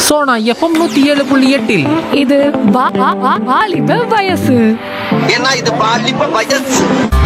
Sona FM நூத்தி ஏழு புள்ளி எட்டில் இது வா- வா- வா- வாலிப வயசு ஏன்னா இது பாலிப்ப வயசு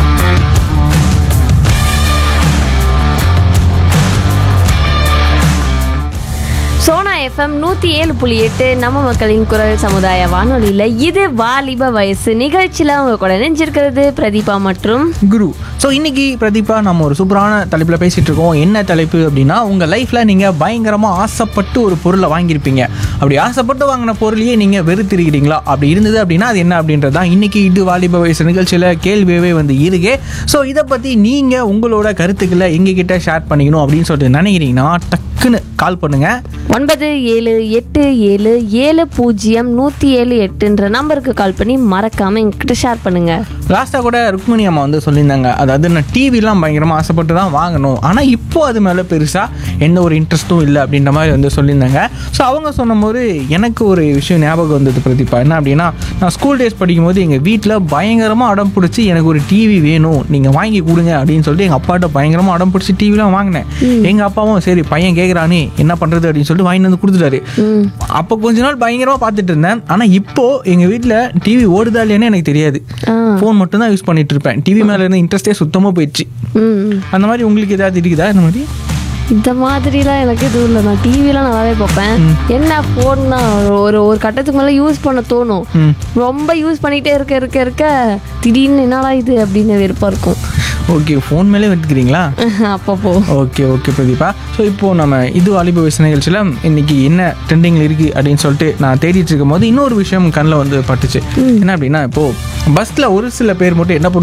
சோனா எஃப்எம் நூற்றி ஏழு புள்ளி எட்டு நம்ம மக்களின் குரல் சமுதாய வானொலியில் இது வாலிப வயசு நிகழ்ச்சியில் அவங்க கூட நினைஞ்சிருக்கிறது பிரதீபா மற்றும் குரு ஸோ இன்னைக்கு பிரதீபா நம்ம ஒரு சூப்பரான தலைப்பில் பேசிட்டு இருக்கோம் என்ன தலைப்பு அப்படின்னா உங்கள் லைஃப்பில் நீங்கள் பயங்கரமாக ஆசைப்பட்டு ஒரு பொருளை வாங்கியிருப்பீங்க அப்படி ஆசைப்பட்டு வாங்கின பொருளையே நீங்கள் வெறுத்திருக்கிறீங்களா அப்படி இருந்தது அப்படின்னா அது என்ன அப்படின்றது தான் இன்னைக்கு இது வாலிப வயசு நிகழ்ச்சியில் கேள்வியவே வந்து இருக்கு ஸோ இதை பற்றி நீங்கள் உங்களோட கருத்துக்களை எங்ககிட்ட ஷேர் பண்ணிக்கணும் அப்படின்னு சொல்லிட்டு நினைக்கிறீங்கன்னா டக்குன்னு கால் பண்ணுங்கள் ஒன்பது ஏழு எட்டு ஏழு ஏழு பூஜ்ஜியம் நூற்றி ஏழு எட்டுன்ற நம்பருக்கு கால் பண்ணி மறக்காமல் எங்ககிட்ட ஷேர் பண்ணுங்கள் லாஸ்ட்டாக கூட ருக்மிணி அம்மா வந்து சொல்லியிருந்தாங்க அதாவது நான் டிவிலாம் பயங்கரமாக ஆசைப்பட்டு தான் வாங்கணும் ஆனால் இப்போ அது மேலே பெருசாக எந்த ஒரு இன்ட்ரெஸ்ட்டும் இல்லை அப்படின்ற மாதிரி வந்து சொல்லியிருந்தாங்க ஸோ அவங்க சொன்னபோது எனக்கு ஒரு விஷயம் ஞாபகம் வந்தது பிரதீபா என்ன அப்படின்னா நான் ஸ்கூல் டேஸ் படிக்கும்போது எங்கள் வீட்டில் பயங்கரமாக அடம் பிடிச்சி எனக்கு ஒரு டிவி வேணும் நீங்கள் வாங்கி கொடுங்க அப்படின்னு சொல்லிட்டு எங்கள் அப்பாட்ட பயங்கரமாக அடம் பிடிச்சி டிவிலாம் வாங்கினேன் எங்கள் அப்பாவும் சரி பையன் கேட்குறானே என்ன பண்ணுறது அப்படின்னு சொல்லிட்டு வாங்கிட்டு வந்து கொடுத்துட்டாரு அப்போ கொஞ்ச நாள் பயங்கரமாக பார்த்துட்டு இருந்தேன் ஆனால் இப்போ எங்கள் வீட்டில் டிவி ஓடுதா இல்லையானே எனக்கு தெரியாது ஃபோன் மட்டும் தான் யூஸ் பண்ணிட்டு இருப்பேன் டிவி மேலே இருந்த இன்ட்ரெஸ்டே சுத்தமாக போயிடுச்சு ம் அந்த மாதிரி உங்களுக்கு ஏதாவது இருக்குதா இந்த மாதிரி இந்த மாதிரிலாம் எனக்கு எதுவும் இல்லை நான் டிவிலாம் நல்லாவே பார்ப்பேன் என்ன ஃபோன்னா ஒரு ஒரு கட்டத்துக்கு மேலே யூஸ் பண்ண தோணும் ம். ரொம்ப யூஸ் பண்ணிகிட்டே இருக்க இருக்க இருக்க திடீர்னு என்னடா இது அப்படின்னு வெறுப்பாக இருக்கும் ஓகே ஃபோன் மேலே எடுத்துக்கிறீங்களா அப்பப்போ ஓகே ஓகே பிரதீபா ஸோ இப்போது நம்ம இது வாலிப வயசு நிகழ்ச்சியில் இன்னைக்கு என்ன ட்ரெண்டிங்கில் இருக்குது அப்படின்னு சொல்லிட்டு நான் தேடிட்டு இருக்கும்போது இன்னொரு விஷயம் கண்ணில் வந்து பட்டுச்சு என்ன அப்படின்னா இப்போது பஸ்ஸில் ஒரு சில பேர் மட்டும் என்ன பண்ணுவாங்க